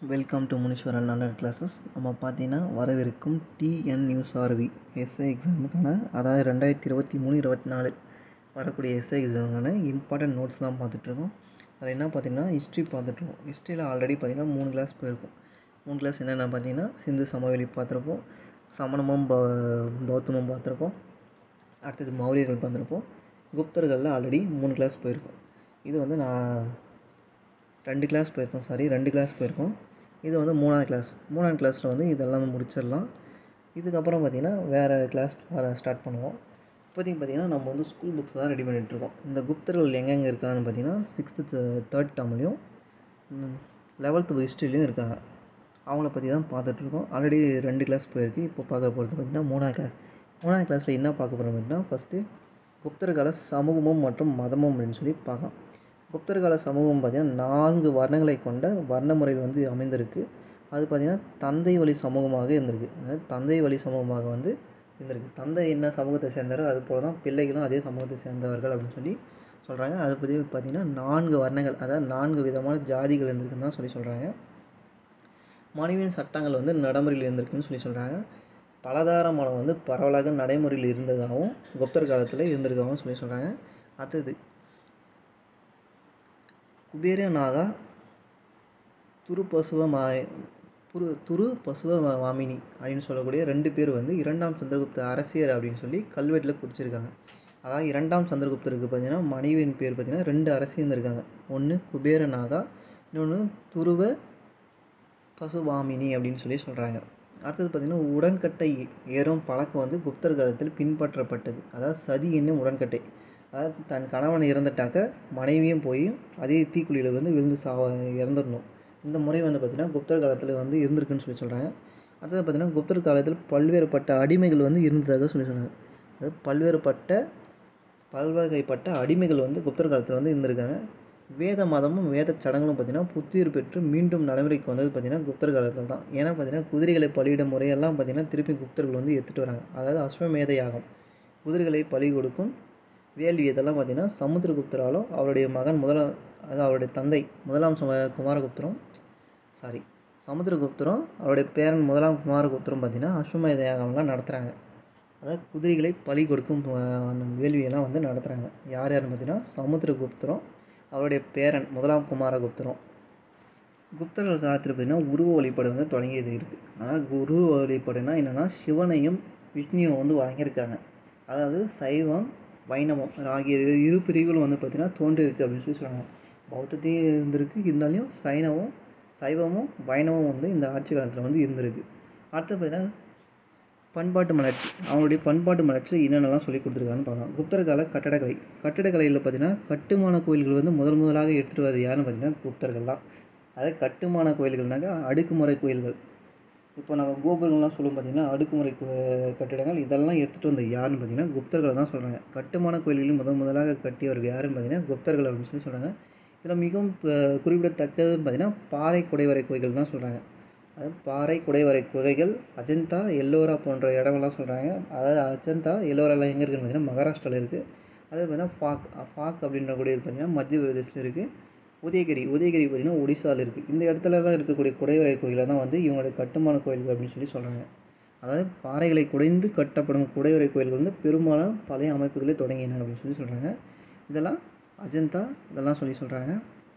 welcome to Muneeswaran online classes நம்ம பார்த்தீங்கன்னா வரவிருக்கும் டிஎன் நியூஸ் ஆர்வி எஸ்ஐ எக்ஸாமுக்கான அதாவது ரெண்டாயிரத்தி இருபத்தி மூணு இருபத்தி நாலு வரக்கூடிய எஸ்ஐ எக்ஸாமுக்கான இம்பார்ட்டன்ட் நோட்ஸ் தான் பார்த்துட்ருக்கோம் அதில் என்ன பார்த்தீங்கன்னா ஹிஸ்ட்ரி பார்த்துட்ருக்கோம் ஹிஸ்ட்ரியில் ஆல்ரெடி பார்த்தீங்கன்னா மூணு கிளாஸ் போயிருக்கும் மூணு கிளாஸ் என்னென்ன பார்த்தீங்கன்னா சிந்து சமவெளி பார்த்துருப்போம் சமணமும் பௌ பௌத்தமும் பார்த்துருப்போம் அடுத்தது மௌரியர்கள் பார்த்துருப்போம் குப்தர்களில் ஆல்ரெடி மூணு கிளாஸ் போயிருக்கோம் இது வந்து நான் ரெண்டு கிளாஸ் போயிருக்கோம் சாரி ரெண்டு கிளாஸ் போயிருக்கோம் இது வந்து மூணாவது கிளாஸ் மூணாவது கிளாஸில் வந்து இதெல்லாம் முடிச்சிடலாம் இதுக்கப்புறம் பார்த்திங்கன்னா வேறு கிளாஸ் வர ஸ்டார்ட் பண்ணுவோம் இப்போதைக்கு பார்த்திங்கன்னா நம்ம வந்து ஸ்கூல் புக்ஸ் தான் ரெடி பண்ணிகிட்ருக்கோம் இந்த குப்தர்கள் எங்கெங்கே இருக்காங்கன்னு பார்த்தீங்கன்னா சிக்ஸ்த்து தேர்ட் டேர்ம்லேயும் லெவல்த்து ஹிஸ்ட்ரிலையும் இருக்காங்க அவங்கள பற்றி தான் பார்த்துட்ருக்கோம் ஆல்ரெடி ரெண்டு கிளாஸ் போயிருக்கு இப்போ பார்க்க போகிறது பார்த்திங்கன்னா மூணாவது கிளாஸ் மூணாவது கிளாஸில் என்ன பார்க்க போகிறோம் பார்த்திங்கன்னா ஃபஸ்ட்டு குப்தர் கால சமூகமும் மற்றும் மதமும் அப்படின்னு சொல்லி பார்க்கலாம் குப்தர் கால சமூகம் பார்த்திங்கன்னா நான்கு வர்ணங்களை கொண்ட வர்ண முறையில் வந்து அமைந்திருக்கு அது பார்த்திங்கன்னா தந்தை வழி சமூகமாக இருந்திருக்கு அதாவது தந்தை வழி சமூகமாக வந்து இருந்திருக்கு தந்தை என்ன சமூகத்தை சேர்ந்தாரோ அது போல தான் பிள்ளைகளும் அதே சமூகத்தை சேர்ந்தவர்கள் அப்படின்னு சொல்லி சொல்கிறாங்க அது பற்றி பார்த்திங்கன்னா நான்கு வர்ணங்கள் அதாவது நான்கு விதமான ஜாதிகள் இருந்திருக்குன்னு தான் சொல்லி சொல்கிறாங்க மனைவியின் சட்டங்கள் வந்து நடைமுறையில் இருந்திருக்குன்னு சொல்லி சொல்கிறாங்க பலதார மலம் வந்து பரவலாக நடைமுறையில் இருந்ததாகவும் குப்தர் காலத்தில் இருந்திருக்காகவும் சொல்லி சொல்கிறாங்க அடுத்தது குபேர நாகா துரு பசுவ மா புரு துரு பசுவ மா- மாமினி அப்படின்னு சொல்லக்கூடிய ரெண்டு பேர் வந்து இரண்டாம் சந்திரகுப்த அரசியர் அப்படின்னு சொல்லி கல்வெட்டில் குறிச்சிருக்காங்க அதாவது இரண்டாம் சந்திரகுப்தருக்கு பார்த்தீங்கன்னா மனைவியின் பேர் பார்த்தீங்கன்னா ரெண்டு அரசியர் இருக்காங்க ஒன்று குபேர நாகா இன்னொன்று துருவ பசுவாமினி அப்படின்னு சொல்லி சொல்கிறாங்க அடுத்தது பார்த்திங்கன்னா உடன்கட்டை ஏறும் பழக்கம் வந்து குப்தர் காலத்தில் பின்பற்றப்பட்டது அதாவது சதி என்னும் உடன்கட்டை அதாவது தன் கணவன் இறந்துட்டாக்க மனைவியும் போய் அதே தீக்குழியில் வந்து விழுந்து சா இறந்துடணும் இந்த முறை வந்து பார்த்திங்கன்னா குப்தர் காலத்தில் வந்து இருந்திருக்குன்னு சொல்லி சொல்கிறாங்க அடுத்தது பார்த்திங்கன்னா குப்தர் காலத்தில் பல்வேறுபட்ட அடிமைகள் வந்து இருந்ததாக சொல்லி சொன்னாங்க அதாவது பல்வேறுபட்ட பல்வகைப்பட்ட அடிமைகள் வந்து குப்தர் காலத்தில் வந்து இருந்திருக்காங்க வேத மதமும் வேத சடங்குகளும் பார்த்திங்கன்னா புத்துயிர் பெற்று மீண்டும் நடைமுறைக்கு வந்தது பார்த்திங்கன்னா குப்தர் காலத்தில் தான் ஏன்னா பார்த்திங்கன்னா குதிரைகளை பலியிடும் முறையெல்லாம் பார்த்திங்கன்னா திருப்பி குப்தர்கள் வந்து எடுத்துகிட்டு வராங்க அதாவது அஸ்வமேத யாகம் குதிரைகளை பலி கொடுக்கும் வேள்வி இதெல்லாம் பார்த்திங்கன்னா சமுத்திரகுப்தராலும் அவருடைய மகன் முதலாம் அதாவது அவருடைய தந்தை முதலாம் சம குமாரகுப்தரும் சாரி சமுத்திரகுப்தரும் அவருடைய பேரன் முதலாம் குமாரகுப்தரும் பார்த்திங்கன்னா அஸ்வமேத யாகம்லாம் நடத்துகிறாங்க அதாவது குதிரைகளை பலி கொடுக்கும் அஹ், அந்த வேள்வியெல்லாம் வந்து நடத்துகிறாங்க யார் யாருன்னு பார்த்தீங்கன்னா சமுத்திரகுப்தரும் அவருடைய பேரன் முதலாம் குமாரகுப்தரும் குப்தர்கள் காலத்தில் பார்த்தீங்கன்னா உருவ வழிபாடு வந்து தொடங்கியது இருக்குது அதாவது உருவ வழிபாடுனா என்னென்னா சிவனையும் விஷ்ணுவும் வந்து வழங்கியிருக்காங்க அதாவது சைவம் வைணவம் ஆகிய இரு இரு பிரிவுகளும் வந்து பார்த்திங்கன்னா தோன்றியிருக்கு அப்படின்னு சொல்லி சொல்கிறாங்க பௌத்தத்தையும் இருந்திருக்கு இருந்தாலும் சைனமும் சைவமும் வைணவம் வந்து இந்த ஆட்சி காலத்தில் வந்து இருந்திருக்கு அடுத்து பார்த்தீங்கன்னா பண்பாட்டு மலர்ச்சி அவங்களுடைய பண்பாட்டு மலர்ச்சியில் என்னென்னலாம் சொல்லி கொடுத்துருக்காங்கன்னு பார்க்கலாம் குப்தர் கால கட்டடக்கலை கட்டிடக்கலையில் பார்த்தீங்கன்னா கட்டுமான கோயில்கள் வந்து முதல் முதலாக எடுத்துகிட்டு வரது யாருன்னு பார்த்தீங்கன்னா குப்தர்கள் தான் அதாவது கட்டுமான கோயில்கள்னாக்க அடுக்குமுறை கோயில்கள் இப்போ நம்ம கோபுரங்கள்லாம் சொல்லும் பார்த்தீங்கன்னா அடுக்குமுறை கோ- கட்டிடங்கள் இதெல்லாம் எடுத்துகிட்டு வந்த யாருன்னு பார்த்தீங்கன்னா குப்தர்கள் தான் சொல்கிறாங்க கட்டுமான கோயில்களில் முதல் முதலாக கட்டியவர்கள் யாருன்னு பார்த்தீங்கன்னா குப்தர்கள் அப்படின்னு சொல்லி சொல்கிறாங்க இதில் மிகவும் அஹ், குறிப்பிடத்தக்கதுன்னு பார்த்தீங்கன்னா பாறை குடைவரை கோயில்கள் தான் சொல்கிறாங்க அது பாறை குடைவரை குகைகள் அஜந்தா எல்லோரா போன்ற இடமெல்லாம் சொல்கிறாங்க அதாவது அஜந்தா எல்லோராலாம் எங்கே இருக்குன்னு பார்த்தீங்கன்னா மகாராஷ்டிராவில் இருக்குது அதே பார்த்தீங்கன்னா ஃபாக் ஃபாக் அப்படின்ற கூடியது பார்த்தீங்கன்னா மத்திய பிரதேசத்தில் இருக்குது உதயகிரி உதயகிரி பார்த்தீங்கன்னா ஒடிசாவில் இருக்குது இந்த இடத்துலலாம் இருக்கக்கூடிய குடைவரை கோயிலை தான் வந்து இவங்களுடைய கட்டுமான கோயில்கள் அப்படின்னு சொல்லி சொல்கிறாங்க அதாவது பாறைகளை குடைந்து கட்டப்படும் குடைவரை கோயில்கள் வந்து பெரும்பாலும் பழைய அமைப்புகளே தொடங்கின அப்படின்னு சொல்லி சொல்கிறாங்க இதெல்லாம் அஜந்தா இதெல்லாம் சொல்லி சொல்கிறாங்க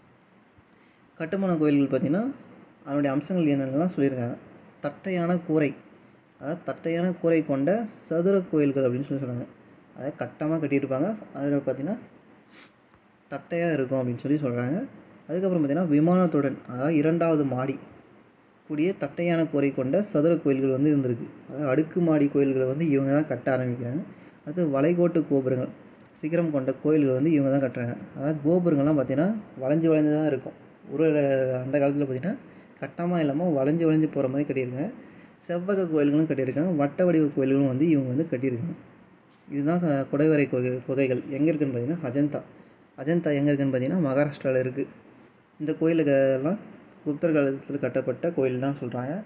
கட்டுமான கோயில்கள் பார்த்திங்கன்னா அதனுடைய அம்சங்கள் என்னென்னலாம் சொல்லியிருக்காங்க தட்டையான கூரை அதாவது தட்டையான கூரை கொண்ட சதுர கோயில்கள் அப்படின்னு சொல்லி சொல்கிறாங்க அதாவது கட்டமாக கட்டியிருப்பாங்க அதில் பார்த்திங்கன்னா தட்டையாக இருக்கும் அப்படின்னு சொல்லி சொல்கிறாங்க அதுக்கப்புறம் பார்த்திங்கன்னா விமானத்துடன் அதாவது இரண்டாவது மாடி கூடிய தட்டையான கூரை கொண்ட சதுர கோயில்கள் வந்து இருந்திருக்கு அதாவது அடுக்குமாடி கோயில்களை வந்து இவங்க தான் கட்ட ஆரம்பிக்கிறாங்க அடுத்து வளைகோட்டு கோபுரங்கள் சிகரம் கொண்ட கோயில்கள் வந்து இவங்க தான் கட்டுறாங்க அதாவது கோபுரங்கள்லாம் பார்த்திங்கன்னா வளைஞ்சு வளைஞ்சு தான் இருக்கும் ஒரு அந்த காலத்தில் பார்த்திங்கன்னா கட்டமாக இல்லாமல் வளைஞ்சு வளைஞ்சு போகிற மாதிரி கட்டியிருக்காங்க செவ்வக கோயில்களும் கட்டியிருக்காங்க வட்ட வடிவ கோயில்களும் வந்து இவங்க வந்து கட்டியிருக்காங்க இதுதான் க- குடைவரை குகை குகைகள் எங்கே இருக்குன்னு பார்த்தீங்கன்னா அஜந்தா அஜந்தா எங்கே இருக்குன்னு பார்த்தீங்கன்னா மகாராஷ்டிராவில் இருக்குது இந்த கோயிலுக்கெல்லாம் குப்தர் காலத்தில் கட்டப்பட்ட கோயில் தான் சொல்கிறாங்க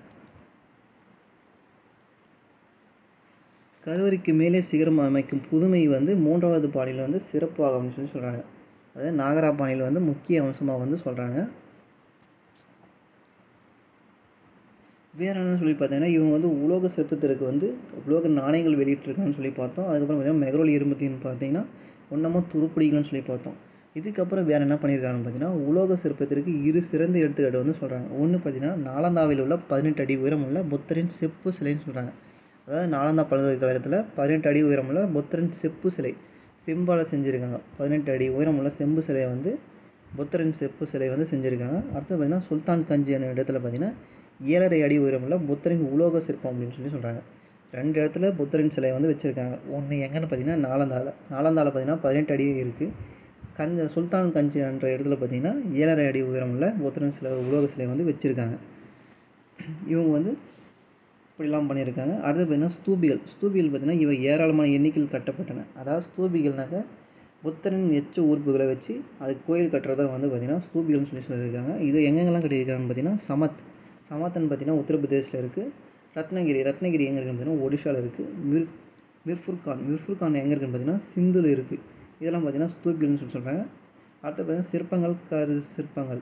கருவறைக்கு மேலே சிகரம் அமைக்கும் புதுமை வந்து மூன்றாவது பாணியில் வந்து சிறப்பாகும்னு சொல்லி சொல்கிறாங்க அதாவது நாகரா பாணியில் வந்து முக்கிய அம்சமாக வந்து சொல்கிறாங்க வேறு என்னன்னு சொல்லி பார்த்தீங்கன்னா இவங்க வந்து உலோக சிற்பத்திற்கு வந்து உலோக நாணயங்கள் வெளியிட்டிருக்காங்கன்னு சொல்லி பார்த்தோம் அதுக்கப்புறம் பார்த்தீங்கன்னா மெகரோல் இரும்புத்தின்னு பார்த்தீங்கன்னா ஒன்றமும் துருப்பிடிகள்னு சொல்லி பார்த்தோம் இதுக்கப்புறம் வேறு என்ன பண்ணியிருக்காங்கன்னு பார்த்தீங்கன்னா உலோக சிற்பத்திற்கு இரு சிறந்த எடுத்துக்காட்டு வந்து சொல்கிறாங்க ஒன்று பார்த்தீங்கன்னா நாலந்தாவில் உள்ள பதினெட்டு அடி உயரம் உள்ள புத்தரின் செப்பு சிலைன்னு சொல்கிறாங்க அதாவது நாலந்தா பல்கலைக்கழகத்தில் பதினெட்டு அடி உயரமுள்ள புத்தரின் செப்பு சிலை செம்பால் செஞ்சுருக்காங்க பதினெட்டு அடி உயரமுள்ள செம்பு சிலையை வந்து புத்தரின் செப்பு சிலை வந்து செஞ்சுருக்காங்க அடுத்து பார்த்திங்கன்னா சுல்தான் கஞ்சி என்ற இடத்துல பார்த்திங்கன்னா ஏழரை அடி உயரமுள்ள புத்தரின் உலோக சிற்பம் அப்படின்னு சொல்லி சொல்கிறாங்க ரெண்டு இடத்துல புத்தரின் சிலை வந்து வச்சுருக்காங்க ஒன்று எங்கன்னு பார்த்தீங்கன்னா நாலந்தாவில் நாலந்தாவில் பார்த்தீங்கன்னா பதினெட்டு அடி இருக்குது கஞ்ச சுல்தான் கஞ்சி என்ற இடத்துல பார்த்தீங்கன்னா ஏழரை அடி உயரமுள்ள புத்தரின் சிலை உலோக சிலை வந்து வச்சுருக்காங்க இவங்க வந்து இப்படிலாம் பண்ணியிருக்காங்க அடுத்து பார்த்தீங்கன்னா ஸ்தூபிகள் ஸ்தூபிகள் பார்த்தீங்கன்னா இவை ஏராளமான எண்ணிக்கையில் கட்டப்பட்டன அதாவது ஸ்தூபிகள்னாக்க புத்தரின் எச்ச உறுப்புகளை வச்சு அதுக்கு கோயில் கட்டுறதா வந்து பார்த்திங்கன்னா ஸ்தூபிகள்னு சொல்லி சொல்லியிருக்காங்க இது எங்கெங்கெல்லாம் கட்டியிருக்காங்கன்னு பார்த்தீங்கன்னா சமத் சமத்னு பார்த்தீங்கன்னா உத்தரப்பிரதேசில் இருக்குது ரத்னகிரி ரத்னகிரி எங்கே இருக்குன்னு பார்த்தீங்கன்னா ஒடிஷாவில் இருக்குது மிர் மிர்ஃபுர்கான் மிர்ஃபுர்கான் எங்கே இருக்குன்னு பார்த்தீங்கன்னா சிந்துல இருக்குது இதெல்லாம் பார்த்தீங்கன்னா ஸ்தூபிகள்னு சொல்லி சொல்கிறாங்க அடுத்து பார்த்தீங்கன்னா சிற்பங்கள் கரு சிற்பங்கள்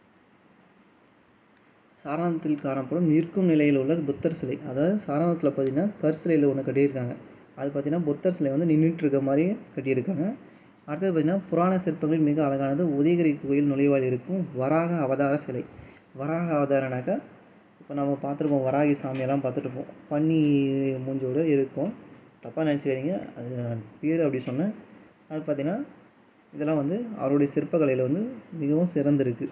சாரணத்தில் காணப்படும் நிற்கும் நிலையில் உள்ள புத்தர் சிலை அதாவது சாரணத்தில் பார்த்தீங்கன்னா கற்சிலையில் ஒன்று கட்டியிருக்காங்க அது பார்த்தீங்கன்னா புத்தர் சிலை வந்து நின்றுட்டு இருக்க மாதிரி கட்டியிருக்காங்க அடுத்தது பார்த்தீங்கன்னா புராண சிற்பங்கள் மிக அழகானது உதயகிரி கோயில் நுழைவாயில் இருக்கும் வராக அவதார சிலை வராக அவதாரனாக்கா இப்போ நம்ம பார்த்துருப்போம் வராகி சாமியெல்லாம் பார்த்துட்டுருப்போம் பன்னி மூஞ்சோடு இருக்கும் தப்பாக நினச்சிக்காதீங்க அது பேர் அப்படி சொன்னேன் அது பார்த்திங்கன்னா இதெல்லாம் வந்து அவருடைய சிற்பக்கலையில் வந்து மிகவும் சிறந்திருக்கு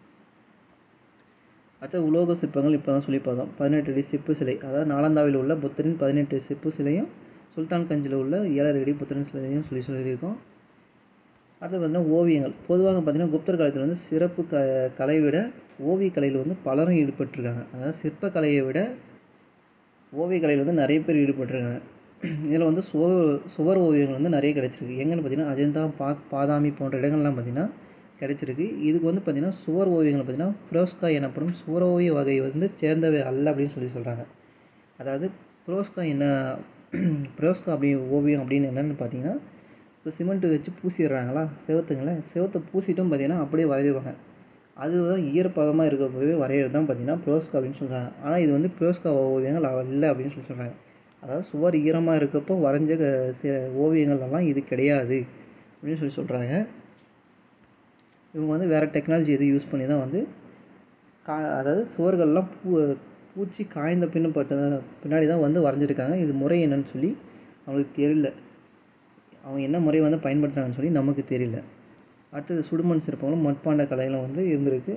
அடுத்த உலோக சிற்பங்கள் இப்போ தான் சொல்லி பார்த்தோம் பதினெட்டு அடி சிப்பு சிலை அதாவது நாலந்தாவில் உள்ள புத்தரின் பதினெட்டு சிப்பு சிலையும் சுல்தான் கஞ்சில் உள்ள ஏழரை அடி புத்தரின் சிலையும் சொல்லி சொல்லியிருக்கோம் அடுத்து பார்த்தீங்கன்னா ஓவியங்கள் பொதுவாக பார்த்திங்கன்னா குப்தர் காலத்தில் வந்து சிறப்பு க கலை விட ஓவியக்கலையில் வந்து பலரும் ஈடுபட்டிருக்காங்க அதாவது சிற்பக்கலையை விட ஓவியக்கலையில் வந்து நிறைய பேர் ஈடுபட்டிருக்காங்க இதில் வந்து சுவர் சுவர் ஓவியங்கள் வந்து நிறைய கிடச்சிருக்கு எங்கன்னு பார்த்தீங்கன்னா அஜந்தா பாக் பாதாமி போன்ற இடங்கள்லாம் பார்த்திங்கன்னா கிடச்சிருக்கு இதுக்கு வந்து பார்த்திங்கன்னா சுவர் ஓவியங்கள் பார்த்திங்கன்னா புரோஸ்கா எனப்படும் சுவர் ஓவிய வகை வந்து சேர்ந்தவை அல்ல அப்படின்னு சொல்லி சொல்கிறாங்க அதாவது புரோஸ்கா என்ன புரோஸ்கா அப்படி ஓவியம் அப்படின்னு என்னென்னு பார்த்தீங்கன்னா இப்போ சிமெண்ட்டு வச்சு பூசிடுறாங்களா செவத்துங்கள செவத்தை பூசிட்டும் பார்த்தீங்கன்னா அப்படியே வரைஞ்சிருவாங்க அது தான் ஈரப்பதமாக இருக்கப்போவே வரைகிறது தான் பார்த்தீங்கன்னா புரோஸ்கா அப்படின்னு சொல்கிறாங்க ஆனால் இது வந்து புரோஸ்கா ஓவியங்கள் இல்லை அப்படின்னு சொல்லி சொல்கிறாங்க அதாவது சுவர் ஈரமாக இருக்கப்போ வரைஞ்ச க- சில ஓவியங்கள் எல்லாம் இது கிடையாது அப்படின்னு சொல்லி சொல்கிறாங்க இவங்க வந்து வேறு டெக்னாலஜி எது யூஸ் பண்ணி தான் வந்து கா அதாவது சுவர்கள்லாம் பூ பூச்சி காய்ந்த பின்னு பட்டு பின்னாடி தான் வந்து வரைஞ்சிருக்காங்க இது முறை என்னன்னு சொல்லி அவங்களுக்கு தெரியல அவங்க என்ன முறை வந்து பயன்படுத்துகிறாங்கன்னு சொல்லி நமக்கு தெரியல அடுத்தது சுடுமண் சிற்பங்களும் மட்பாண்ட கலைகளும் வந்து இருந்திருக்கு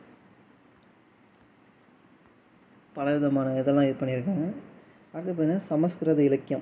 பல விதமான இதெல்லாம் இது பண்ணியிருக்காங்க அடுத்து பார்த்தீங்கன்னா சமஸ்கிருத இலக்கியம்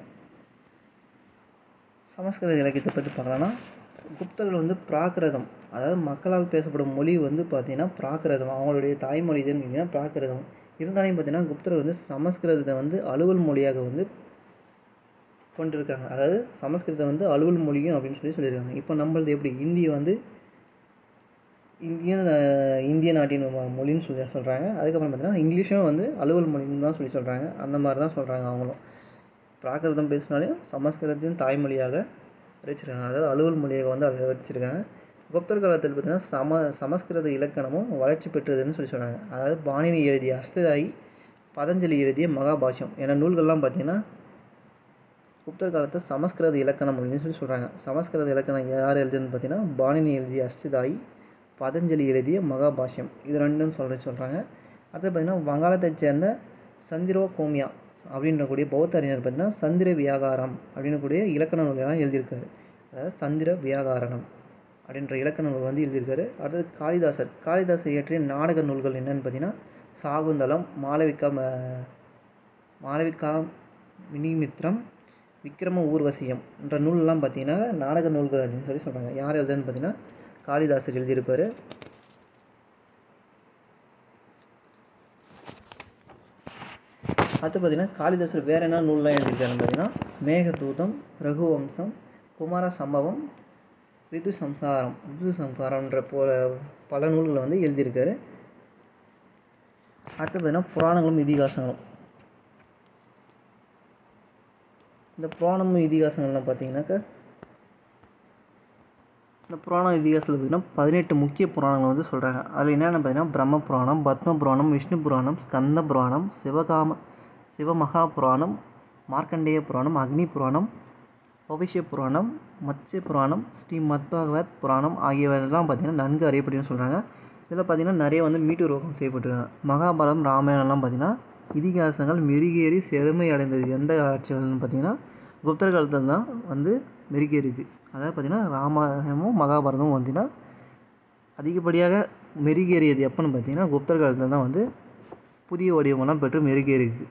சமஸ்கிருத இலக்கியத்தை பற்றி பார்க்கலாம்னா குப்தர்கள் வந்து பிராகிருதம் அதாவது மக்களால் பேசப்படும் மொழி வந்து பார்த்தீங்கன்னா பிராகிருதம் அவங்களுடைய தாய்மொழி இதுன்னு கேட்டிங்கன்னா பிராகிருதம் இருந்தாலும் பார்த்தீங்கன்னா குப்தர்கள் வந்து சமஸ்கிருதத்தை வந்து அலுவல் மொழியாக வந்து கொண்டிருக்காங்க அதாவது சமஸ்கிருதம் வந்து அலுவல் மொழியும் அப்படின்னு சொல்லி சொல்லியிருக்காங்க இப்போ நம்மளது எப்படி இந்தி வந்து இந்திய அஹ், இந்திய நாட்டின் மொ- மொழின்னு சொல்லி சொல்கிறாங்க அதுக்கப்புறம் பார்த்தீங்கன்னா இங்கிலீஷும் வந்து அலுவல் மொழின்னு தான் சொல்லி சொல்கிறாங்க அந்த மாதிரி தான் சொல்கிறாங்க அவங்களும் பிராகிருதம் பேசினாலையும் சமஸ்கிருதத்தின் தாய்மொழியாக வச்சிருக்காங்க அதாவது அலுவல் மொழியாக வந்து அதை வச்சிருக்காங்க குப்தர் காலத்தில் பார்த்தீங்கன்னா சம சமஸ்கிருத இலக்கணமும் வளர்ச்சி பெற்றதுன்னு சொல்லி சொல்கிறாங்க அதாவது பாணினி எழுதிய அஸ்ததாயி பதஞ்சலி எழுதிய மகாபாஷ்யம் என நூல்கள்லாம் பார்த்தீங்கன்னா குப்தர் காலத்து சமஸ்கிருத இலக்கணம் அப்படின்னு சொல்லி சொல்கிறாங்க சமஸ்கிருத இலக்கணம் யார் எழுதுன்னு பார்த்தீங்கன்னா பாணினி எழுதிய அஸ்திதாயி பதஞ்சலி எழுதிய மகாபாஷ்யம் இது ரெண்டும் சொல்ல சொல்கிறாங்க அடுத்து பார்த்தீங்கன்னா வங்காளத்தைச் சேர்ந்த சந்திரோ கோமியா அப்படின்ற கூடிய பௌத்த அறிஞர் பார்த்தீங்கன்னா சந்திர வியாகாரம் அப்படின்னு கூடிய இலக்கண நூலெல்லாம் எழுதியிருக்காரு அதாவது சந்திர வியாகாரணம் அப்படின்ற இலக்கண நூல் வந்து எழுதியிருக்காரு அடுத்தது காளிதாசர் காளிதாசர் இயற்றிய நாடக நூல்கள் என்னன்னு பார்த்தீங்கன்னா சாகுந்தலம் மாளவிகா ம- மாளவிகா வினிமித்ரம் விக்ரம ஊர்வசியம் என்ற நூலெல்லாம் பார்த்தீங்கன்னா நாடக நூல்கள் அப்படின்னு சொல்லி சொல்கிறாங்க யார் எழுதுன்னு பார்த்தீங்கன்னா காளிதாசர் எழுதியிருப்பார் அடுத்து பார்த்தீங்கன்னா காளிதாசர் வேறு என்ன நூல்லாம் எழுதியிருக்காருன்னு பார்த்தீங்கன்னா மேகதூதம் ரகுவம்சம் குமார சம்பவம் ரிது சம்ஹாரம் ரிது சம்ஹாரம்ன்ற போல பல நூல்களை வந்து எழுதியிருக்காரு அடுத்து பார்த்தீங்கன்னா புராணங்களும் இதிகாசங்களும் இந்த புராணமும் இதிகாசங்கள்லாம் பார்த்தீங்கன்னாக்கா இந்த புராண இதிகாசத்தில் பார்த்திங்கன்னா பதினெட்டு முக்கிய புராணங்கள் வந்து சொல்கிறாங்க அதில் என்னென்ன பார்த்தீங்கன்னா பிரம்ம புராணம் பத்ம புராணம் விஷ்ணு புராணம் ஸ்கந்த புராணம் சிவகாம சிவமகா புராணம் மார்க்கண்டேய புராணம் அக்னி புராணம் பவிஷ்ய புராணம் மத்ஸ்ய புராணம் ஸ்ரீ மத்பகவத் புராணம் ஆகியவெல்லாம் பார்த்திங்கன்னா நன்கு அறியப்படுதுன்னு சொல்கிறாங்க இதில் பார்த்திங்கன்னா நிறைய வந்து மீட்டுருவாக்கம் செய்யப்பட்டிருக்காங்க மகாபாரதம் ராமாயணம்லாம் பார்த்திங்கன்னா இதிகாசங்கள் மெருகேறி செழுமை அடைந்தது எந்த ஆட்சிகள்னு பார்த்திங்கன்னா குப்தர் காலத்தில் தான் வந்து மெருகேறிருக்கு அதாவது பார்த்திங்கன்னா ராமாயணமும் மகாபாரதமும் பார்த்திங்கன்னா அதிகப்படியாக மெருகேறியது எப்போன்னு பார்த்திங்கன்னா குப்தர் காலத்தில் தான் வந்து புதிய வடிவமெல்லாம் பெற்று மெருகேறிருக்கு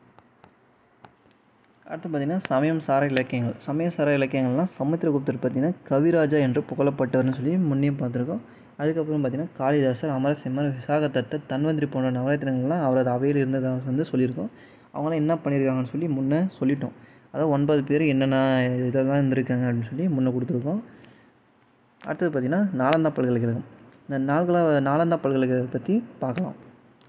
அடுத்து பார்த்திங்கன்னா சமயம் சார இலக்கியங்கள் சமய சார இலக்கியங்கள்லாம் சமுத்திரகுப்தர் பார்த்திங்கன்னா கவிராஜா என்று புகழப்பட்டவர்னு சொல்லி முன்னே பார்த்துருக்கோம் அதுக்கப்புறம் பார்த்திங்கன்னா காளிதாசர் அமரசிம்மர் விசாகதத்தர் தன்வந்திரி போன்ற நவரத்தினங்கள்லாம் அவரது அவையில் இருந்ததாக வந்து சொல்லியிருக்கோம் அவங்களாம் என்ன பண்ணியிருக்காங்கன்னு சொல்லி முன்னே சொல்லிட்டோம் அதாவது ஒன்பது பேர் என்னென்ன இதெல்லாம் இருந்திருக்காங்க அப்படின்னு சொல்லி முன்னே கொடுத்துருக்கோம் அடுத்தது பார்த்திங்கன்னா நாலந்தா பல்கலைக்கழகம் இந்த நால்களா நாலந்தா பல்கலைக்கழகத்தை பற்றி பார்க்கலாம்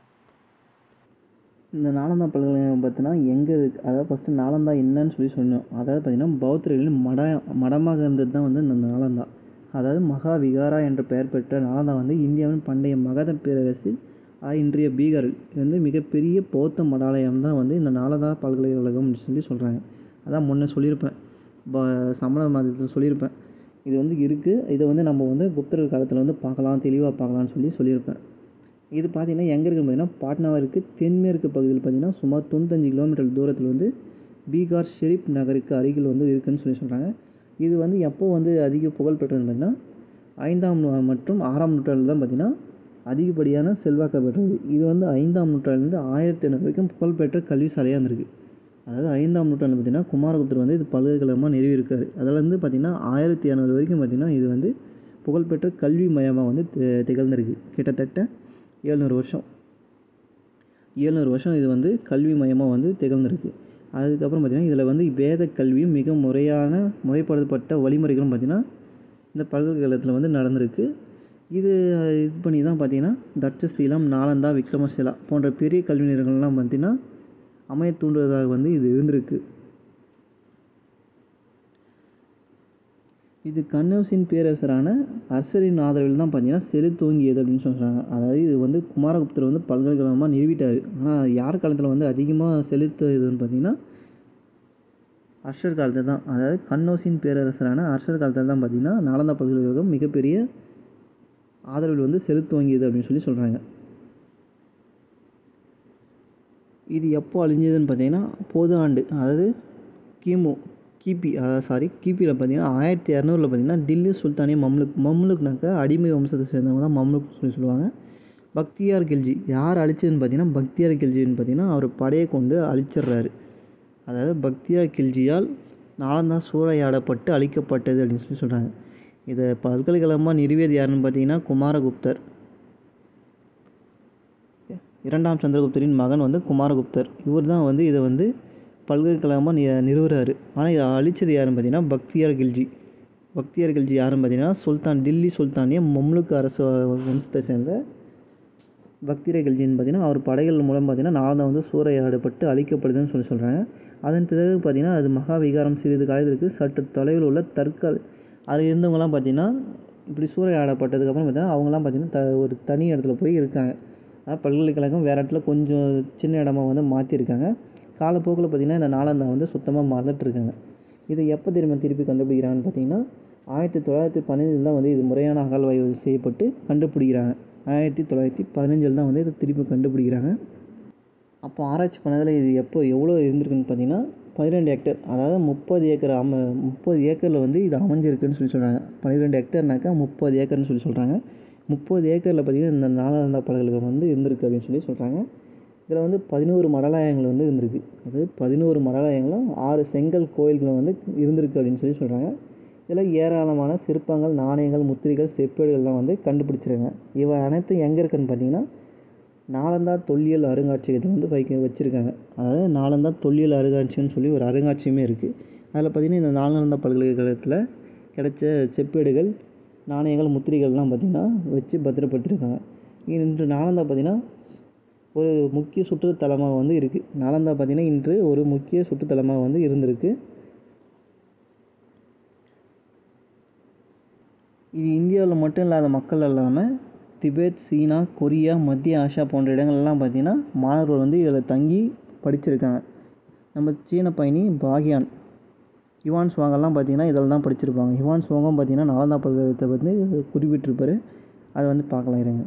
இந்த நாலந்தா பல்கலைக்கழகம் பார்த்தீங்கன்னா எங்கே இருக்குது அதாவது ஃபஸ்ட்டு நாலந்தா என்னன்னு சொல்லி சொன்னோம் அதாவது பார்த்திங்கன்னா பௌத்தர்களின் மட மடமாக இருந்தது தான் வந்து இந்த நாலந்தா அதாவது மகா விகாரா என்ற பெயர் பெற்ற நாலந்தா வந்து இந்தியாவின் பண்டைய மகத பேரரசில் இன்றைய பீகாரில் வந்து மிகப்பெரிய பௌத்த மடாலயம் தான் வந்து இந்த நாலந்தா பல்கலைக்கழகம்னு சொல்லி சொல்கிறாங்க அதான் முன்னே சொல்லியிருப்பேன் ப சமண மதத்தில் சொல்லியிருப்பேன் இது வந்து இருக்குது இதை வந்து நம்ம வந்து குப்தர்கள் காலத்தில் வந்து பார்க்கலாம் தெளிவாக பார்க்கலாம்னு சொல்லி சொல்லியிருப்பேன் இது பார்த்திங்கன்னா எங்கே இருக்குன்னு பார்த்தீங்கன்னா பாட்னாவிற்கு தென்மேற்கு பகுதியில் பார்த்திங்கன்னா சுமார் தொண்ணூத்தஞ்சு கிலோமீட்டர் தூரத்தில் வந்து பீகார் ஷெரீப் நகருக்கு அருகில் வந்து இருக்குதுன்னு சொல்லி சொல்கிறாங்க இது வந்து எப்போ வந்து அதிக புகழ் பெற்றதுன்னு பார்த்தீங்கன்னா ஐந்தாம் நூ மற்றும் ஆறாம் நூற்றாண்டில் தான் பார்த்திங்கன்னா அதிகப்படியான செல்வாக்க பெற்றது இது வந்து ஐந்தாம் நூற்றாண்டுலேருந்து ஆயிரத்தி ஐநூறு வரைக்கும் புகழ்பெற்ற கல்வி சாலையாக இருந்திருக்கு அதாவது ஐந்தாம் நூற்றாண்டில் பார்த்திங்கன்னா குமாரகுப்தர் வந்து இது பல்கலைக்கழகமாக நிறுவியிருக்காரு அதில் வந்து பார்த்திங்கன்னா ஆயிரத்தி இரநூறு வரைக்கும் பார்த்திங்கன்னா இது வந்து புகழ்பெற்ற கல்வி மையமாக வந்து தி- திகழ்ந்திருக்கு கிட்டத்தட்ட ஏழ்நூறு வருஷம் ஏழ்நூறு வருஷம் இது வந்து கல்வி மையமாக வந்து திகழ்ந்திருக்கு அதுக்கப்புறம் பார்த்திங்கன்னா இதில் வந்து வேத கல்வியும் மிக முறையான முறைப்படுத்தப்பட்ட வழிமுறைகளும் பார்த்திங்கன்னா இந்த பல்கலைக்கழகத்தில் வந்து நடந்திருக்கு இது இது பண்ணி தான் பார்த்திங்கன்னா தட்சசீலம் நாலந்தா விக்ரமசீலா போன்ற பெரிய கல்வி நிறுவனங்கள்லாம் பார்த்திங்கன்னா அமைய தூண்டுவதாக வந்து இது இருந்திருக்கு இது கண்ணோசின் பேரரசரான அரசரின் ஆதரவில் தான் பார்த்தீங்கன்னா செலுத்தோங்கியது அப்படின்னு சொல்கிறாங்க அதாவது இது வந்து குமாரகுப்தர் வந்து பல்கலைக்கழகமாக நிறுவிட்டார் ஆனால் யார் காலத்தில் வந்து அதிகமாக செலுத்துதுன்னு பார்த்தீங்கன்னா அர்ஷர் காலத்தில் தான் அதாவது கண்ணோசின் பேரரசரான அர்ஷர் காலத்தில் தான் பார்த்தீங்கன்னா நாலந்தா பல்கலைக்கழகம் மிகப்பெரிய ஆதரவில் வந்து செலுத்துவங்கியது அப்படின்னு சொல்லி சொல்கிறாங்க இது எப்போ அழிஞ்சதுன்னு பார்த்தீங்கன்னா பொது ஆண்டு அதாவது கிமு கிபி அதாவது சாரி கிபியில் பார்த்தீங்கன்னா ஆயிரத்தி இரநூறுல பார்த்தீங்கன்னா தில்லி சுல்தானிய மம்லுக் மம்லுக்னாக்கா அடிமை வம்சத்தை சேர்ந்தவங்க தான் மம்லுக் சொல்லி சொல்லுவாங்க பக்தியார் கில்ஜி யார் அழிச்சதுன்னு பார்த்தீங்கன்னா பக்தியார் கில்ஜின்னு பார்த்தீங்கன்னா அவர் படையை கொண்டு அழிச்சிடுறாரு அதாவது பக்தியார் கில்ஜியால் நாலந்தா சூறையாடப்பட்டு அழிக்கப்பட்டது அப்படின்னு சொல்லி சொல்கிறாங்க இதை பல்கலைக்கழகமாக நிறுவியது யாருன்னு பார்த்தீங்கன்னா குமாரகுப்தர் இரண்டாம் சந்திரகுப்தரின் மகன் வந்து குமாரகுப்தர் இவர் தான் வந்து இதை வந்து பல்கலைக்கழகமாக நி நிறுவுறாரு ஆனால் இதை அழிச்சது யாருன்னு பார்த்தீங்கன்னா பக்தியார் கில்ஜி பக்தியார் கில்ஜி யாருன்னு பார்த்தீங்கன்னா சுல்தான் டில்லி சுல்தானிய மம்லுக் அரசு வம்சத்தை சேர்ந்த பக்தியார் கில்ஜின்னு பார்த்தீங்கன்னா அவர் படைகள் மூலம் பார்த்தீங்கன்னா நாலந்தா வந்து சூறையாடப்பட்டு அழிக்கப்படுதுன்னு சொல்லி சொல்கிறாங்க அதன் பிறகு பார்த்தீங்கன்னா அது மகா விகாரம் சிறிது காலத்திற்கு சற்று தொலைவில் உள்ள தற்கால அதில் இருந்தவங்கலாம் பார்த்தீங்கன்னா இப்படி சூறையாடப்பட்டதுக்கப்புறம் பார்த்தீங்கன்னா அவங்களாம் பார்த்தீங்கன்னா த ஒரு தனி இடத்துல போய் இருக்காங்க அதாவது பல்கலைக்கழகம் வேறு இடத்துல கொஞ்சம் சின்ன இடமா வந்து மாற்றிருக்காங்க காலப்போக்கில் பார்த்திங்கன்னா இந்த நாலந்தா வந்து சுத்தமாக மறந்துட்டுருக்காங்க இதை எப்போ திரும்ப திருப்பி கண்டுபிடிக்கிறாங்கன்னு பார்த்தீங்கன்னா ஆயிரத்தி தொள்ளாயிரத்தி பதினஞ்சில் தான் வந்து இது முறையான அகழ்வாய்வு செய்யப்பட்டு கண்டுபிடிக்கிறாங்க ஆயிரத்தி தொள்ளாயிரத்தி பதினஞ்சில் தான் வந்து இதை திருப்பி கண்டுபிடிக்கிறாங்க அப்போ ஆராய்ச்சி பண்ணதில் இது எப்போ எவ்வளோ இருந்திருக்குன்னு பார்த்தீங்கன்னா பன்னிரெண்டு ஹெக்டேர் அதாவது முப்பது ஏக்கர் அம முப்பது ஏக்கரில் வந்து இது அமைஞ்சிருக்குன்னு சொல்லி சொல்கிறாங்க பன்னிரெண்டு ஹெக்டேர்னாக்கா முப்பது ஏக்கர்னு சொல்லி சொல்கிறாங்க முப்பது ஏக்கரில் பார்த்திங்கன்னா இந்த நாலாந்தா பல்கலைக்கழகம் வந்து இருந்திருக்கு அப்படின்னு சொல்லி சொல்கிறாங்க இதில் வந்து பதினோரு மடலாயங்கள் வந்து இருந்திருக்கு அது பதினோரு மடலாயங்களும் ஆறு செங்கல் கோயில்களும் வந்து இருந்திருக்கு அப்படின்னு சொல்லி சொல்கிறாங்க இதில் ஏராளமான சிற்பங்கள் நாணயங்கள் முத்திரைகள் செப்பேடுகள்லாம் வந்து கண்டுபிடிச்சிருக்காங்க இவை அனைத்தும் எங்கே இருக்குன்னு பார்த்தீங்கன்னா நாலந்தா தொல்லியல் அருங்காட்சியகத்தில் வந்து வைக்க வச்சுருக்காங்க அதாவது நாலந்தா தொல்லியல் அருங்காட்சியகம்னு சொல்லி ஒரு அருங்காட்சியமே இருக்குது அதில் பார்த்திங்கன்னா இந்த நாலந்தா பல்கலைக்கழகத்தில் கிடைச்ச செப்பேடுகள் நாணயங்கள் முத்திரைகள்லாம் பார்த்திங்கன்னா வச்சு பத்திரப்படுத்தியிருக்காங்க இன்று நாலந்தா பார்த்திங்கன்னா ஒரு முக்கிய சுற்றுத்தலமாக வந்து இருக்குது நாலந்தா பார்த்திங்கன்னா இன்று ஒரு முக்கிய சுற்றுத்தலமாக வந்து இருந்திருக்கு இது இந்தியாவில் மட்டும் இல்லாத மக்கள் இல்லாமல் திபெத் சீனா கொரியா மத்திய ஆசியா போன்ற இடங்கள்லாம் பார்த்திங்கன்னா மாணவர்கள் வந்து இதில் தங்கி படிச்சிருக்காங்க நம்ம சீன பயணி பாகியான் யுவான் சுவாங்கெல்லாம் பார்த்திங்கன்னா இதில் தான் படிச்சிருப்பாங்க யுவான் சுவாங்கும் பார்த்திங்கன்னா நாலந்தா பல்கலைக்கழகத்தை வந்து குறிப்பிட்டிருப்பாரு அதை வந்து பார்க்கலாம் இருங்க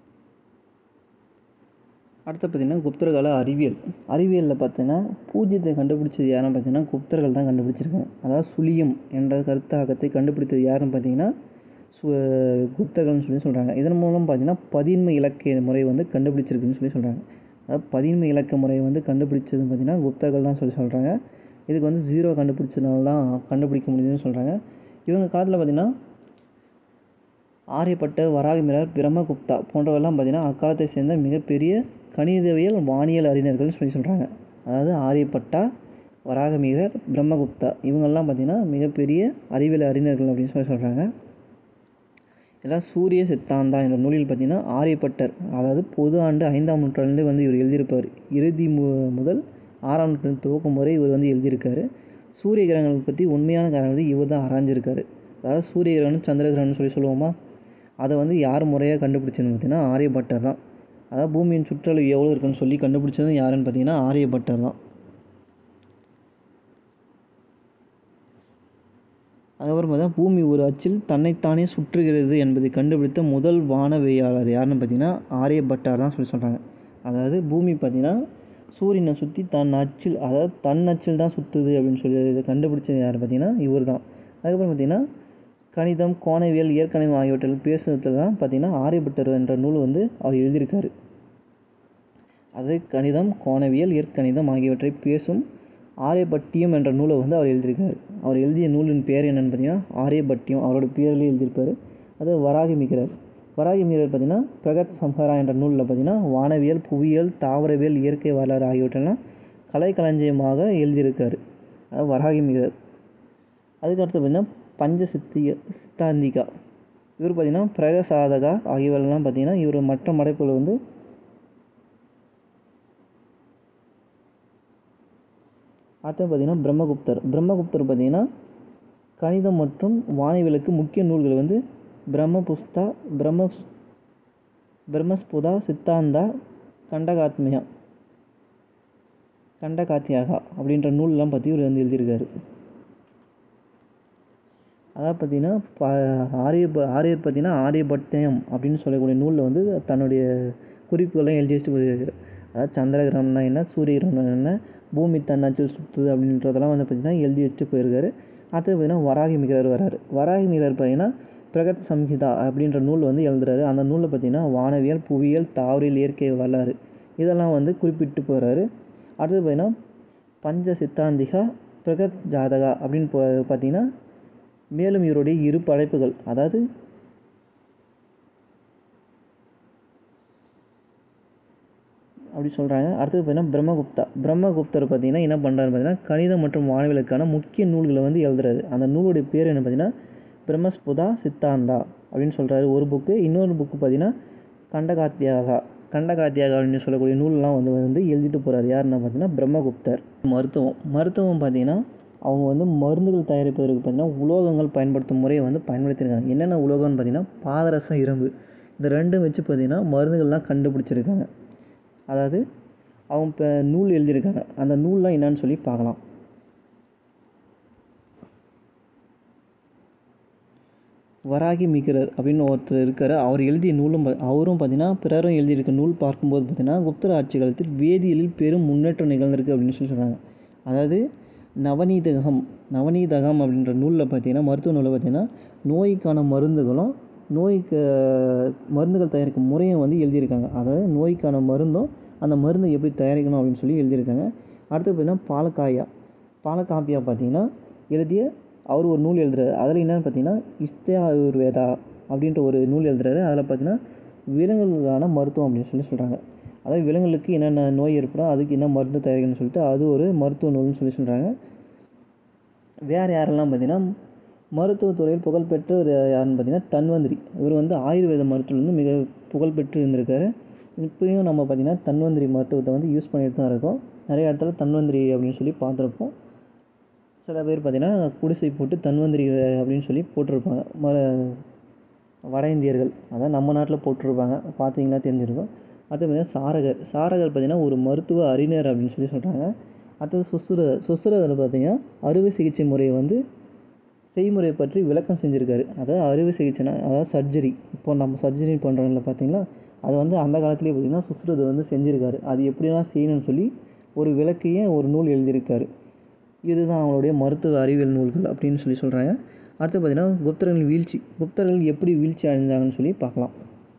அடுத்து பார்த்திங்கன்னா குப்தர் கால அறிவியல் அறிவியலில் பார்த்தீங்கன்னா பூஜ்ஜியத்தை கண்டுபிடிச்சது யாருன்னு பார்த்தீங்கன்னா குப்தர்கள் தான் கண்டுபிடிச்சிருக்காங்க அதாவது சுழியம் என்ற கருத்தாக்கத்தை கண்டுபிடித்தது யாருன்னு பார்த்தீங்கன்னா சு குப்தர்கள்னு சொல்லி சொல்கிறாங்க இதன் மூலம் பார்த்தீங்கன்னா பதின்ம இலக்கிய முறை வந்து கண்டுபிடிச்சிருக்குன்னு சொல்லி சொல்கிறாங்க அதாவது பதின்ம இலக்க முறையை வந்து கண்டுபிடிச்சது பார்த்திங்கன்னா குப்தர்கள் தான் சொல்லி சொல்கிறாங்க இதுக்கு வந்து ஜீரோ கண்டுபிடிச்சதுனால தான் கண்டுபிடிக்க முடியுதுன்னு சொல்கிறாங்க இவங்க காலத்தில் பார்த்திங்கன்னா ஆரியப்பட்டர் வராகமிரர் பிரம்மகுப்தா போன்றவெல்லாம் பார்த்திங்கன்னா அக்காலத்தை சேர்ந்த மிகப்பெரிய கணிதவியல் வானியல் அறிஞர்கள்னு சொல்லி சொல்கிறாங்க அதாவது ஆரியப்பட்டா வராகமிரர் பிரம்மகுப்தா இவங்கெல்லாம் பார்த்திங்கன்னா மிகப்பெரிய அறிவியல் அறிஞர்கள் அப்படின்னு சொல்லி சொல்கிறாங்க இதெல்லாம் சூரிய சித்தாந்தா என்ற நூலில் பார்த்திங்கன்னா ஆரியப்பட்டர் அதாவது பொது ஆண்டு ஐந்தாம் நூற்றாண்டுலேருந்து வந்து இவர் எழுதியிருப்பார் இறுதி மு முதல் ஆறாம் நூற்றாண்டு துவக்கம் வரை இவர் வந்து எழுதியிருக்காரு சூரிய கிரகங்களை பற்றி உண்மையான காரணம் வந்து இவர் தான் ஆராய்ஞ்சிருக்காரு அதாவது சூரிய கிரகணம் சந்திர கிரகணம்னு சொல்லி சொல்லுவோமா அதை வந்து யார் முறையாக கண்டுபிடிச்சதுன்னு பார்த்தீங்கன்னா ஆரியப்பட்டர் தான் அதாவது பூமியின் சுற்றளவு எவ்வளோ இருக்குன்னு சொல்லி கண்டுபிடிச்சதும் யாருன்னு பார்த்தீங்கன்னா ஆரியப்பட்டர் தான் அதுக்கப்புறம் பார்த்தா பூமி ஒரு அச்சில் தன்னைத்தானே சுற்றுகிறது என்பதை கண்டுபிடித்த முதல் வானவியாளர் யாருன்னு பார்த்தீங்கன்னா ஆரியப்பட்டார் தான் சொல்லி சொல்கிறாங்க அதாவது பூமி பார்த்தீங்கன்னா சூரியனை சுற்றி தன் அச்சில் அதாவது தன் அச்சில் தான் சுற்றுது அப்படின்னு சொல்லி இதை கண்டுபிடிச்சது யார் பார்த்தீங்கன்னா இவர் தான் அதுக்கப்புறம் பார்த்தீங்கன்னா கணிதம் கோணவியல் இயற்கணிதம் ஆகியவற்றில் பேசுனதில் தான் பார்த்தீங்கன்னா ஆரியப்பட்டர் என்ற நூல் வந்து அவர் எழுதியிருக்காரு அது கணிதம் கோணவியல் இயற்கணிதம் ஆகியவற்றை பேசும் ஆரியபட்டியம் என்ற நூலை வந்து அவர் எழுதியிருக்காரு அவர் எழுதிய நூலின் பேர் என்னென்னு பார்த்தீங்கன்னா ஆரியபட்டியம் அவரோட பேர்லேயே எழுதியிருப்பார் அது வராகி மிகிறார் வராகி மிகிறார் பார்த்தீங்கன்னா பிரகத் சம்ஹாரா என்ற நூலில் பார்த்தீங்கன்னா வானவியல் புவியியல் தாவரவியல் இயற்கை வரலாறு ஆகியவற்றெல்லாம் கலைக்களஞ்சியமாக எழுதியிருக்காரு அது வராகி மிகிறார் அதுக்கடுத்து பார்த்தீங்கன்னா பஞ்ச சித்திய சித்தாந்திகா இவர் பார்த்தீங்கன்னா பிரகசாதகா ஆகியவெல்லாம் பார்த்தீங்கன்னா இவர் மற்ற மடைப்புகள் வந்து அடுத்து பார்த்தீங்கன்னா பிரம்மகுப்தர் பிரம்மகுப்தர் பார்த்தீங்கன்னா கணிதம் மற்றும் வானவியலுக்கு முக்கிய நூல்கள் வந்து பிரம்மபுஸ்தா பிரம்ம பிரம்மஸ்புதா சித்தாந்தா கண்டகாத்மியா கண்டகாத்தியாகா அப்படின்ற நூல்லாம் பற்றி இவர் வந்து எழுதியிருக்காரு அதாவது பார்த்தீங்கன்னா ப ஆரிய ஆரியர் பார்த்தீங்கன்னா ஆரியபட்டயம் அப்படின்னு சொல்லக்கூடிய நூலில் வந்து தன்னுடைய குறிப்புகள்லாம் எழுதி வச்சுட்டு போயிருக்காரு அதாவது சந்திர கிரகணம்னா என்ன சூரிய கிரகணம் என்ன பூமி தன்னாட்சியில் சுற்றுது அப்படின்றதெல்லாம் வந்து பார்த்திங்கன்னா எழுதி வச்சுட்டு போயிருக்காரு அடுத்து பார்த்திங்கன்னா வராகி மிகிறார் வராரு வராகி மிகிறார் பார்த்திங்கன்னா பிரகத் சம்ஹிதா அப்படின்ற நூல் வந்து எழுதுறாரு அந்த நூலில் பார்த்திங்கன்னா வானவியல் புவியியல் தாவரியல் இயற்கை வரலாறு இதெல்லாம் வந்து குறிப்பிட்டு போகிறாரு அடுத்து பார்த்திங்கன்னா பஞ்ச சித்தாந்திகா பிரகத் ஜாதகா அப்படின்னு போ பார்த்திங்கன்னா மேலும் இவருடைய இரு படைப்புகள் அதாவது அப்படி சொல்கிறாங்க அடுத்தது பார்த்தீங்கன்னா பிரம்மகுப்தா பிரம்மகுப்தர் பார்த்தீங்கன்னா என்ன பண்ணுறாரு பார்த்தீங்கன்னா கணிதம் மற்றும் வானவியலுக்கான முக்கிய நூல்களை வந்து எழுதுறாரு அந்த நூலுடைய பேர் என்ன பார்த்தீங்கன்னா பிரம்மஸ்புதா சித்தாந்தா அப்படின்னு சொல்கிறாரு ஒரு புக்கு இன்னொரு புக்கு பார்த்தீங்கன்னா கண்டகாத்தியாகா கண்டகாத்தியாகா அப்படின்னு சொல்லக்கூடிய நூலெலாம் வந்து வந்து எழுதிட்டு போகிறார் யாருன்னா பார்த்தீங்கன்னா பிரம்மகுப்தர் மருத்துவம் மருத்துவம் பார்த்தீங்கன்னா அவங்க வந்து மருந்துகள் தயாரிப்பதற்கு பார்த்தீங்கன்னா உலோகங்கள் பயன்படுத்தும் முறையை வந்து பயன்படுத்தியிருக்காங்க என்னென்ன உலோகம்னு பார்த்தீங்கன்னா பாதரசம் இரும்பு இந்த ரெண்டும் வச்சு பார்த்தீங்கன்னா மருந்துகள்லாம் கண்டுபிடிச்சிருக்காங்க அதாவது அவங்க இப்போ நூல் எழுதியிருக்காங்க அந்த நூல்லாம் என்னன்னு சொல்லி பார்க்கலாம் வராகி மிகிரர் அப்படின்னு ஒருத்தர் இருக்கார் அவர் எழுதிய நூலும் பா- அவரும் பார்த்தீங்கன்னா பிறரும் எழுதியிருக்க நூல் பார்க்கும்போது பார்த்தீங்கன்னா குப்தர் ஆட்சி காலத்தில் வேதியியலில் பெரும் முன்னேற்றம் நிகழ்ந்திருக்கு அப்படின்னு சொல்லி சொல்கிறாங்க அதாவது நவநீதகம் நவநீதகம் அப்படின்ற நூலில் பார்த்தீங்கன்னா மருத்துவ நூலில் பார்த்தீங்கன்னா நோய்க்கான மருந்துகளும் நோய்க்கு மருந்துகள் தயாரிக்கும் முறையும் வந்து எழுதியிருக்காங்க அதாவது நோய்க்கான மருந்தும் அந்த மருந்து எப்படி தயாரிக்கணும் அப்படின்னு சொல்லி எழுதியிருக்காங்க அடுத்து பார்த்தீங்கன்னா பாலக்காயா பாலக்காப்பியா பார்த்தீங்கன்னா எழுதிய அவர் ஒரு நூல் எழுதுறாரு அதில் என்னென்னு பார்த்தீங்கன்னா இஸ்தே ஆயுர்வேதா அப்படின்ற ஒரு நூல் எழுதுறாரு அதில் பார்த்தீங்கன்னா விலங்குகளுக்கான மருத்துவம் அப்படின்னு சொல்லி சொல்கிறாங்க அதாவது விலங்குகளுக்கு என்னென்ன நோய் ஏற்படும் அதுக்கு என்ன மருந்து தயாரிக்கணும்னு சொல்லிட்டு அது ஒரு மருத்துவ நூல்னு சொல்லி சொல்கிறாங்க வேறு யாரெல்லாம் பார்த்தீங்கன்னா மருத்துவத்துறையில் புகழ்பெற்ற ஒரு யாருன்னு பார்த்தீங்கன்னா தன்வந்திரி இவர் வந்து ஆயுர்வேத மருத்துவத்தில் வந்து மிக புகழ்பெற்று இருந்திருக்காரு இப்பயும் நம்ம பார்த்தீங்கன்னா தன்வந்திரி மருத்துவத்தை வந்து யூஸ் பண்ணிட்டு தான் இருக்கோம் நிறைய இடத்துல தன்வந்திரி அப்படின்னு சொல்லி பார்த்துருப்போம் சில பேர் பார்த்தீங்கன்னா குடிசை போட்டு தன்வந்திரி அஹ், அப்படின்னு சொல்லி போட்டிருப்பாங்க மர வட இந்தியர்கள் அதான் நம்ம நாட்டில் போட்டிருப்பாங்க பார்த்தீங்கன்னா தெரிஞ்சிருக்கும் அடுத்து பார்த்தீங்கன்னா சாரகர் சாரகர் பார்த்திங்கன்னா ஒரு மருத்துவ அறிஞர் அப்படின்னு சொல்லி சொல்கிறாங்க அடுத்தது சுசுரதர் சுசுரதர் பார்த்திங்கன்னா அறுவை சிகிச்சை முறையை வந்து செய்முறை பற்றி விளக்கம் செஞ்சுருக்காரு அதாவது அறுவை சிகிச்சைனா அதாவது சர்ஜரி இப்போ நம்ம சர்ஜரி பண்ணுறோம்ல பார்த்தீங்களா அது வந்து அந்த காலத்துலேயே பார்த்திங்கன்னா சுசுரதர் வந்து செஞ்சுருக்காரு அது எப்படிலாம் செய்யணும்னு சொல்லி ஒரு விளக்கையே ஒரு நூல் எழுதியிருக்காரு இதுதான் அவங்களுடைய மருத்துவ அறிவியல் நூல்கள் அப்படின்னு சொல்லி சொல்கிறாங்க அடுத்து பார்த்திங்கன்னா குப்தர்கள் வீழ்ச்சி குப்தர்கள் எப்படி வீழ்ச்சி அடைஞ்சாங்கன்னு சொல்லி பார்க்கலாம்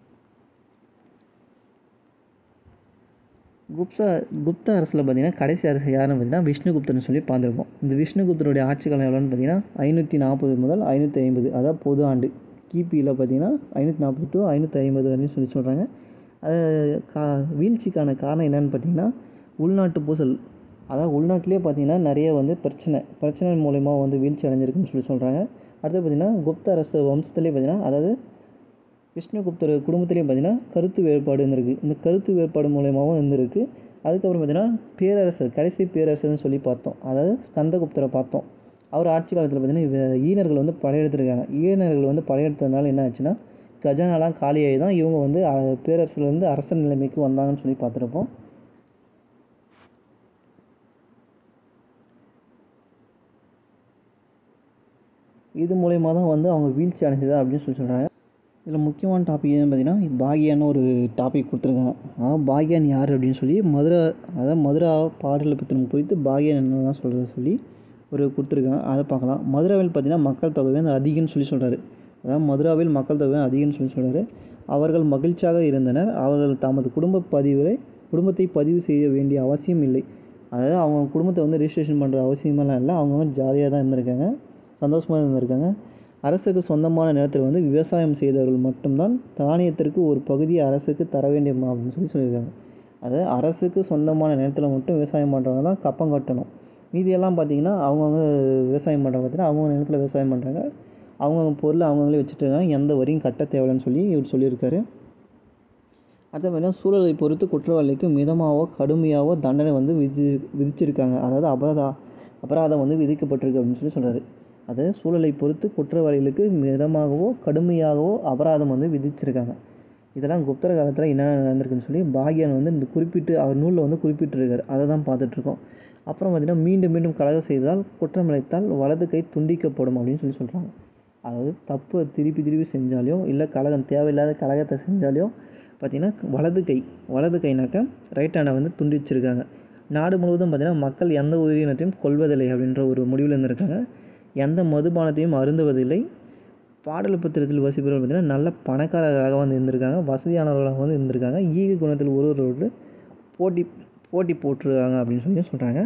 குப்தா குப்த அரசில் பார்த்திங்கன்னா கடைசி அரசு யாருன்னு பார்த்தீங்கன்னா விஷ்ணுகுப்தன் சொல்லி பார்த்துருப்போம் இந்த விஷ்ணுகுப்தனுடைய ஆட்சி காலம் எவ்வளோன்னு பார்த்தீங்கன்னா ஐநூற்றி நாற்பது முதல் ஐநூற்றி ஐம்பது அதாவது பொது ஆண்டு கிபியில் பார்த்தீங்கன்னா ஐநூற்றி நாற்பது டு ஐநூற்றி ஐம்பது வரையும் சொல்லி சொல்கிறாங்க அது கா வீழ்ச்சிக்கான காரணம் என்னென்னு பார்த்தீங்கன்னா உள்நாட்டு பூசல் அதாவது உள்நாட்டிலே பார்த்தீங்கன்னா நிறைய வந்து பிரச்சனை பிரச்சனை மூலயமா வந்து வீழ்ச்சி அடைஞ்சிருக்குன்னு சொல்லி சொல்கிறாங்க அடுத்து பார்த்திங்கன்னா குப்த அரசு வம்சத்துலேயே பார்த்திங்கன்னா அதாவது விஷ்ணுகுப்தர் குடும்பத்திலேயே பார்த்திங்கன்னா கருத்து வேறுபாடு இருந்திருக்கு இந்த கருத்து வேறுபாடு மூலயமாவும் இருந்திருக்கு அதுக்கப்புறம் பார்த்திங்கன்னா பேரரசர் கடைசி பேரரசர்னு சொல்லி பார்த்தோம் அதாவது ஸ்கந்தகுப்தரை பார்த்தோம் அவர் ஆட்சி காலத்தில் பார்த்திங்கன்னா ஈனர்கள் வந்து படையெடுத்துருக்காங்க ஈனர்கள் வந்து படையெடுத்ததுனால என்ன ஆச்சுன்னா கஜானாலாம் காலியாகி தான் இவங்க வந்து பேரரசுலேருந்து அரசர் நிலைமைக்கு வந்தாங்கன்னு சொல்லி பார்த்துருப்போம் இது மூலயமா தான் வந்து அவங்க வீழ்ச்சி அடைஞ்சதா அப்படின்னு சொல்லி சொல்கிறாங்க இதில் முக்கியமான டாபிக் என்னன்னு பார்த்தீங்கன்னா பாகியான்னு ஒரு டாபிக் கொடுத்துருக்காங்க அதாவது பாகியான் யார் அப்படின்னு சொல்லி மதுரா அதாவது மதுரா பாடலை பற்றி குறித்து பாகியான் என்னெல்லாம் சொல்கிறத சொல்லி ஒரு கொடுத்துருக்காங்க அதை பார்க்கலாம் மதுராவில் பார்த்தீங்கன்னா மக்கள் தொகை வந்து அதிகம்னு சொல்லி சொல்கிறாரு அதாவது மதுராவில் மக்கள் தொகை அதிகம்னு சொல்லி சொல்கிறாரு அவர்கள் மகிழ்ச்சியாக இருந்தனர் அவர்கள் தமது குடும்ப பதிவுகளை குடும்பத்தை பதிவு செய்ய வேண்டிய அவசியம் இல்லை அதாவது அவங்க குடும்பத்தை வந்து ரிஜிஸ்ட்ரேஷன் பண்ணுற அவசியமெல்லாம் இல்லை அவங்க வந்து ஜாலியாக தான் இருந்திருக்காங்க சந்தோஷமாக இருந்திருக்காங்க அரசுக்கு சொந்தமான நிலத்தில் வந்து விவசாயம் செய்தவர்கள் மட்டும்தான் தானியத்திற்கு ஒரு பகுதியை அரசுக்கு தர வேண்டியமா அப்படின்னு சொல்லி சொல்லியிருக்காங்க அதாவது அரசுக்கு சொந்தமான நிலத்தில் மட்டும் விவசாயம் பண்ணுறவங்க தான் கப்பம் கட்டணும் மீதியெல்லாம் பார்த்திங்கன்னா அவங்கவுங்க விவசாயம் பண்ணுறவங்க பார்த்தீங்கன்னா அவங்கவுங்க நிலத்தில் விவசாயம் பண்ணுறாங்க அவங்கவுங்க பொருள் அவங்கவுங்களே வச்சுட்டு இருக்காங்க எந்த வரியும் கட்ட தேவையில்லைன்னு சொல்லி இவர் சொல்லியிருக்காரு அதே மாதிரி சூழலை பொறுத்து குற்றவாளிக்கு மிதமாகவோ கடுமையாகவோ தண்டனை வந்து விதி விதிச்சிருக்காங்க அதாவது அபரா அபராதம் வந்து விதிக்கப்பட்டிருக்கு அப்படின்னு சொல்லி சொல்கிறாரு அது சூழலை பொறுத்து குற்றவாளிகளுக்கு மிதமாகவோ கடுமையாகவோ அபராதம் வந்து விதிச்சிருக்காங்க இதெல்லாம் குப்தர காலத்தில் என்னென்ன நடந்திருக்குன்னு சொல்லி பாகியான் வந்து இந்த குறிப்பிட்டு அவர் நூலில் வந்து குறிப்பிட்டிருக்காரு அதை தான் பார்த்துட்ருக்கோம் அப்புறம் பார்த்திங்கன்னா மீண்டும் மீண்டும் கலகம் செய்தால் குற்றமிழைத்தால் வலது கை துண்டிக்கப்படும் அப்படின்னு சொல்லி சொல்கிறாங்க அதாவது தப்பு திருப்பி திருப்பி செஞ்சாலையோ இல்லை கலகம் தேவையில்லாத கலகத்தை செஞ்சாலையோ பார்த்திங்கன்னா வலது கை வலது கைனாக்கா ரைட் ஹேண்டை வந்து துண்டிச்சிருக்காங்க நாடு முழுவதும் பார்த்திங்கன்னா மக்கள் எந்த உயிரினத்தையும் கொள்வதில்லை அப்படின்ற ஒரு முடிவில் இருந்திருக்காங்க எந்த மதுபானத்தையும் அருந்துவதில்லை பாடல் பத்திரத்தில் வசிப்பவர்கள் பார்த்திங்கன்னா நல்ல பணக்காரர்களாக வந்து இருந்திருக்காங்க வசதியானவர்களாக வந்து இருந்திருக்காங்க ஈக குணத்தில் ஒருவரோடு போட்டி போட்டி போட்டிருக்காங்க அப்படின்னு சொல்லி சொல்கிறாங்க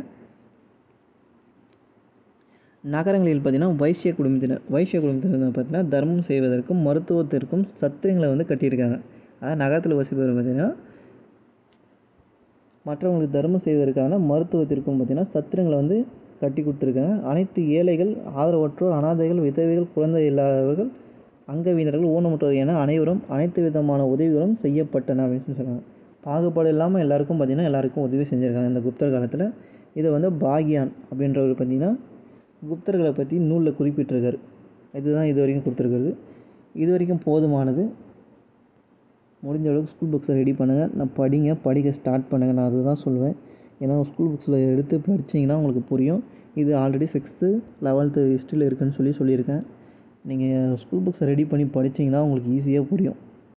நகரங்களில் பார்த்திங்கன்னா வைசிய குடும்பத்தினர் வைசிய குடும்பத்தினர் பார்த்திங்கன்னா தர்மம் செய்வதற்கும் மருத்துவத்திற்கும் சத்திரங்களை வந்து கட்டியிருக்காங்க அதாவது நகரத்தில் வசிப்பவர் பார்த்திங்கன்னா மற்றவங்களுக்கு தர்மம் செய்வதற்கான மருத்துவத்திற்கும் பார்த்திங்கன்னா சத்திரங்களை வந்து கட்டி கொடுத்துருக்காங்க அனைத்து ஏழைகள் ஆதரவற்றோர் அனாதைகள் விதவைகள் குழந்தை இல்லாதவர்கள் அங்கவீனர்கள் ஊனமுற்றோர் என அனைவரும் அனைத்து விதமான உதவிகளும் செய்யப்பட்டன அப்படின்னு சொல்லி சொல்கிறாங்க பாகுபாடு இல்லாமல் எல்லாருக்கும் பார்த்திங்கன்னா எல்லாருக்கும் உதவி செஞ்சுருக்காங்க இந்த குப்தர் காலத்தில் இதை வந்து பாகியான் அப்படின்றவர் பார்த்திங்கன்னா குப்தர்களை பற்றி நூலில் குறிப்பிட்டிருக்காரு இதுதான் இது வரைக்கும் கொடுத்துருக்கிறது இது வரைக்கும் போதுமானது முடிஞ்ச அளவுக்கு ஸ்கூல் புக்ஸை ரெடி பண்ணுங்கள் நான் படிங்க படிக்க ஸ்டார்ட் பண்ணுங்கள் நான் அதுதான் சொல்லுவேன் ஏன்னா ஸ்கூல் புக்ஸில் எடுத்து படிச்சிங்கன்னா உங்களுக்கு புரியும் இது ஆல்ரெடி சிக்ஸ்த்து லெவல்த்து ஹிஸ்ட்ரியில் இருக்குன்னு சொல்லி சொல்லியிருக்கேன் நீங்கள் ஸ்கூல் புக்ஸை ரெடி பண்ணி படிச்சிங்கன்னா உங்களுக்கு ஈஸியாக புரியும்